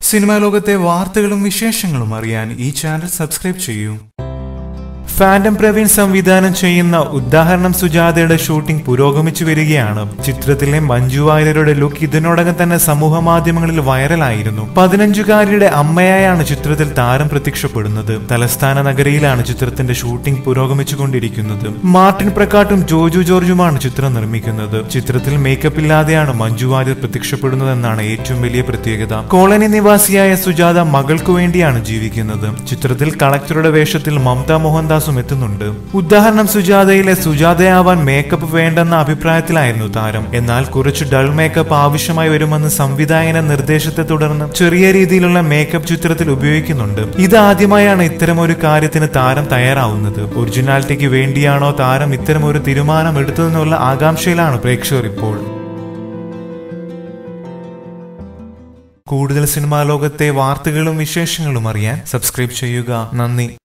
cinema ലോകത്തെ വാർത്തകളും വിശേഷങ്ങളും അറിയാൻ ഈ ചാനൽ സബ്സ്ക്രൈബ് ചെയ്യൂ ഫാൻഡം പ്രവീൺ സംവിധാനം ചെയ്യുന്ന ഉദാഹരണം സുജാതയുടെ ഷൂട്ടിംഗ് പുരോഗമിച്ചു വരികയാണ് ചിത്രത്തിലെ മഞ്ജു വാര്യരുടെ ലുക്ക് ഇതിനോടകം തന്നെ സമൂഹ മാധ്യമങ്ങളിൽ വൈറലായിരുന്നു പതിനഞ്ചുകാരിയുടെ അമ്മയായാണ് ചിത്രത്തിൽ താരം പ്രത്യക്ഷപ്പെടുന്നത് തലസ്ഥാന നഗരിയിലാണ് ചിത്രത്തിന്റെ ഷൂട്ടിംഗ് പുരോഗമിച്ചുകൊണ്ടിരിക്കുന്നത് മാർട്ടിൻ പ്രക്കാട്ടും ജോജു ജോർജുമാണ് ചിത്രം നിർമ്മിക്കുന്നത് ചിത്രത്തിൽ മേക്കപ്പ് ഇല്ലാതെയാണ് മഞ്ജു വാര്യർ പ്രത്യക്ഷപ്പെടുന്നതെന്നാണ് ഏറ്റവും വലിയ പ്രത്യേകത കോളനി നിവാസിയായ സുജാത മകൾക്കു വേണ്ടിയാണ് ജീവിക്കുന്നത് ചിത്രത്തിൽ കളക്ടറുടെ വേഷത്തിൽ മമത മോഹൻദാസും എത്തുന്നുണ്ട് ഉദാഹരണം സുജാതയിലെ സുജാതയാവാൻ മേക്കപ്പ് വേണ്ടെന്ന അഭിപ്രായത്തിലായിരുന്നു താരം എന്നാൽ കുറച്ച് ഡൾ മേക്കപ്പ് ആവശ്യമായി വരുമെന്ന് സംവിധായകന്റെ നിർദ്ദേശത്തെ തുടർന്ന് ചെറിയ രീതിയിലുള്ള മേക്കപ്പ് ചിത്രത്തിൽ ഉപയോഗിക്കുന്നുണ്ട് ഇതാദ്യമായാണ് ഇത്തരം ഒരു കാര്യത്തിന് താരം തയ്യാറാവുന്നത് ഒറിജിനാലിറ്റിക്ക് വേണ്ടിയാണോ താരം ഇത്തരം ഒരു തീരുമാനം എടുത്തതെന്നുള്ള ആകാംക്ഷയിലാണ് പ്രേക്ഷകർ ഇപ്പോൾ കൂടുതൽ സിനിമാ ലോകത്തെ വാർത്തകളും വിശേഷങ്ങളും അറിയാൻ സബ്സ്ക്രൈബ് ചെയ്യുക നന്ദി